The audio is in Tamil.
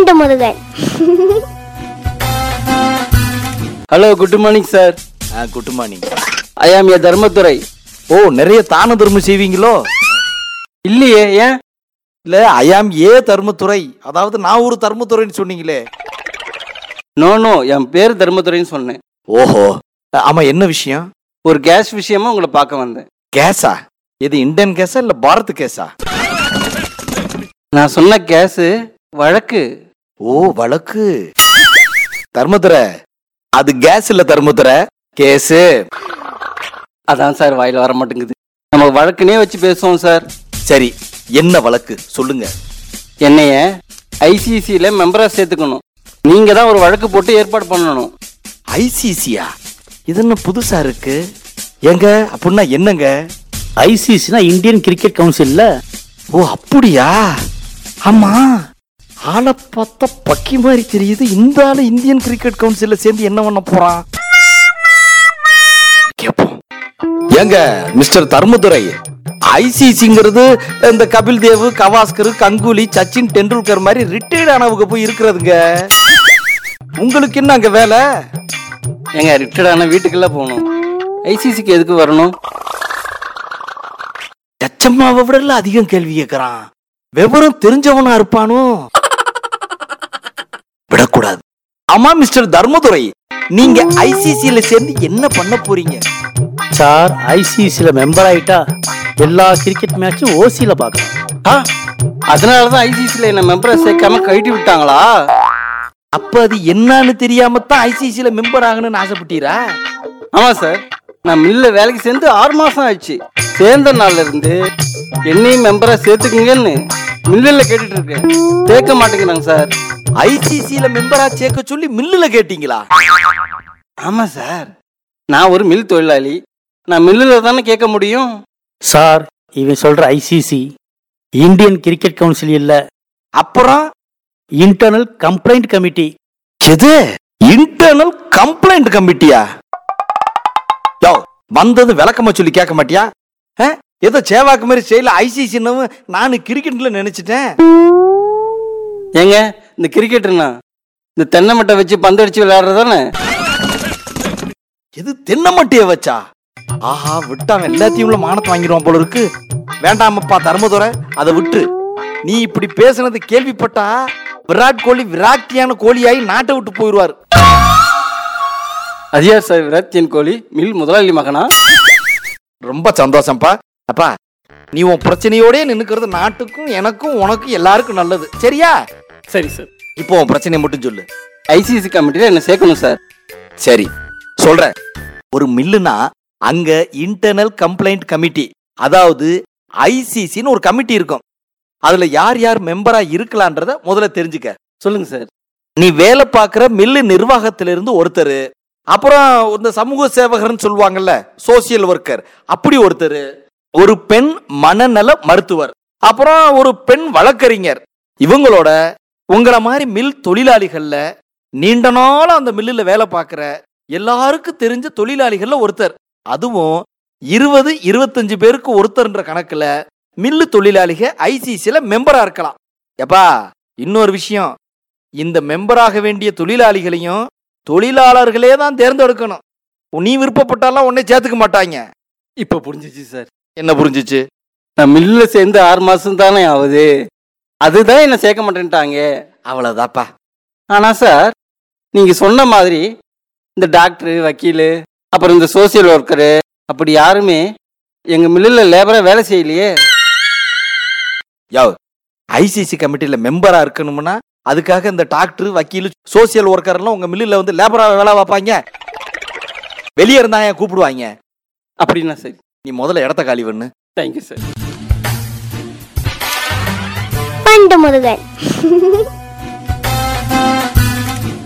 பண்டு Murugan hello good morning sir good morning I am a Dharmadurai ஓ நிறைய தான தர்மம் செய்வீங்களோ இல்லையே ஏன் இல்ல ஐயாம் ஏ தர்மத்துறை அதாவது நான் ஒரு தர்மத்துறைன்னு சொன்னீங்களே நோ நோ என் பேர் தர்மதுரைன்னு சொன்னேன் ஓஹோ ஆமா என்ன விஷயம் ஒரு கேஸ் விஷயமா உங்களை பார்க்க வந்தேன் கேஸா இது இந்தியன் கேஸா இல்ல பாரத் கேஸா நான் சொன்ன கேஸு வழக்கு ஓ வழக்கு தர்மத்துறை அது கேஸ் இல்ல தர்மத்துறை கேஸு அதான் சார் வாயில வர மாட்டேங்குது நம்ம வழக்குனே வச்சு பேசுவோம் சார் சரி என்ன வழக்கு சொல்லுங்க என்னைய ஐசிசியில் மெம்பராக சேர்த்துக்கணும் நீங்கள் தான் ஒரு வழக்கு போட்டு ஏற்பாடு பண்ணணும் ஐசிசியா இது என்ன புதுசா இருக்கு ஏங்க அப்படின்னா என்னங்க ஐசிசினா இந்தியன் கிரிக்கெட் கவுன்சில்ல ஓ அப்படியா ஆமா ஆளை பார்த்தா பக்கி மாதிரி தெரியுது இந்த ஆளு இந்தியன் கிரிக்கெட் கவுன்சில்ல சேர்ந்து என்ன பண்ண போறான் கேப்போம் ஏங்க மிஸ்டர் தர்மதுரை ஐசிசிங்கிறது இந்த கபில் தேவ் கவாஸ்கர் கங்குலி சச்சின் டெண்டுல்கர் மாதிரி ரிட்டையர்ட் ஆனவங்க போய் இருக்கிறதுங்க உங்களுக்கு என்ன அங்க வேலை எங்க ரிட்டர்டான வீட்டுக்கெல்லாம் போகணும் ஐசிசிக்கு எதுக்கு வரணும் டச்சம்மாவை விட எல்லாம் அதிகம் கேள்வி கேட்கறான் விவரம் தெரிஞ்சவனா இருப்பானோ விடக்கூடாது ஆமா மிஸ்டர் தர்மதுரை நீங்க ஐசிசில சேர்ந்து என்ன பண்ண போறீங்க சார் ஐசிசில மெம்பர் ஆயிட்டா எல்லா கிரிக்கெட் மேட்சும் ஓசியில பார்க்கலாம் ஆ அதனால தான் ஐசிசியில் என்ன மெம்பரை சேர்க்காம கழட்டி விட்டாங்களா அப்ப அது என்னன்னு தெரியாம தான் ஐசிசில மெம்பர் ஆகணும்னு ஆசைப்பட்டீரா ஆமாம் சார் நான் மில்ல வேலைக்கு சேர்ந்து ஆறு மாதம் ஆயிடுச்சு சேர்ந்த நாள்ல இருந்து என்னையும் மெம்பராக சேர்த்துக்குங்கன்னு மில்லில் கேட்டுட்டு இருக்கேன் சேர்க்க மாட்டேங்கிறாங்க சார் ஐசிசில மெம்பரா சேர்க்க சொல்லி மில்லுல கேட்டீங்களா ஆமாம் சார் நான் ஒரு மில் தொழிலாளி நான் மில்லில் தானே கேட்க முடியும் சார் இவன் சொல்ற ஐசிசி இந்தியன் கிரிக்கெட் கவுன்சில் இல்ல அப்புறம் இன்டர்னல் கம்ப்ளைண்ட் கமிட்டி எது இன்டர்னல் கம்ப்ளைண்ட் கமிட்டியா யோ வந்தது விளக்கமா சொல்லி கேட்க மாட்டியா ஆ? ஏதோ சேவாக்கு மாதிரி செயல ஐசிசின்னு நான் கிரிக்கெட்ல நினைச்சிட்டேன் ஏங்க இந்த கிரிக்கெட்டுனா இந்த தென்னை மட்டை வச்சு பந்து அடிச்சு விளையாடுறதானே எது தென்னை மட்டைய வச்சா ஆஹா விட்டான் எல்லாத்தையும் உள்ள மானத்தை வாங்கிடுவான் போல இருக்கு வேண்டாமப்பா தர்மதுரை அதை விட்டு நீ இப்படி பேசுனது கேள்விப்பட்டா விராட் கோலி விராக்தியான கோழியாகி நாட்டை விட்டு போயிடுவார் அதியா சார் விராட்டியன் கோலி மில் முதலாளி மகனா ரொம்ப சந்தோஷம்ப்பா அப்பா நீ உன் பிரச்சனையோடயே நின்னுக்கிறது நாட்டுக்கும் எனக்கும் உனக்கும் எல்லாருக்கும் நல்லது சரியா சரி சார் இப்போ உன் பிரச்சனையை மட்டும் சொல்லு ஐசிசி கமிட்டியில் என்ன சேர்க்கணும் சார் சரி சொல்றேன் ஒரு மில்லுனா அங்க இன்டர்னல் கம்ப்ளைண்ட் கமிட்டி அதாவது ஐசிசின்னு ஒரு கமிட்டி இருக்கும் அதுல யார் யார் மெம்பரா இருக்கலான்றத முதல்ல தெரிஞ்சுக்க சொல்லுங்க சார் நீ வேலை பார்க்குற மில்லு நிர்வாகத்திலிருந்து ஒருத்தர் அப்புறம் இந்த சமூக சேவகர்னு சொல்லுவாங்கல்ல சோசியல் ஒர்க்கர் அப்படி ஒருத்தர் ஒரு பெண் மனநல மருத்துவர் அப்புறம் ஒரு பெண் வழக்கறிஞர் இவங்களோட உங்களை மாதிரி மில் தொழிலாளிகள்ல நீண்ட நாள் அந்த மில்லில் வேலை பார்க்குற எல்லாருக்கும் தெரிஞ்ச தொழிலாளிகள்ல ஒருத்தர் அதுவும் இருபது இருபத்தஞ்சு பேருக்கு ஒருத்தர்ன்ற கணக்குல மில்லு தொழிலாளிக ஐசிசில மெம்பரா இருக்கலாம் எப்பா இன்னொரு விஷயம் இந்த மெம்பராக வேண்டிய தொழிலாளிகளையும் தொழிலாளர்களே தான் தேர்ந்தெடுக்கணும் நீ விருப்பப்பட்டாலாம் உன்னை சேர்த்துக்க மாட்டாங்க இப்போ புரிஞ்சிச்சு சார் என்ன புரிஞ்சுச்சு நான் மில்லில் சேர்ந்து ஆறு மாதம் தானே ஆகுது அதுதான் என்ன சேர்க்க மாட்டேன்ட்டாங்க அவ்வளவுதாப்பா ஆனா சார் நீங்க சொன்ன மாதிரி இந்த டாக்டரு வக்கீலு அப்புறம் இந்த சோசியல் ஒர்க்கரு அப்படி யாருமே எங்க மில்லில் லேபரா வேலை செய்யலையே யோ ஐசிசி கமிட்டியில மெம்பரா இருக்கணும்னா அதுக்காக இந்த டாக்டர் வக்கீல் சோசியல் ஒர்க்கர்லாம் உங்க மில்லில் வந்து லேபரா வேலை பார்ப்பாங்க வெளியே இருந்தா ஏன் கூப்பிடுவாங்க அப்படின்னா சரி நீ முதல்ல இடத்த காலி பண்ணு தேங்க்யூ சார் பண்டு முருகன்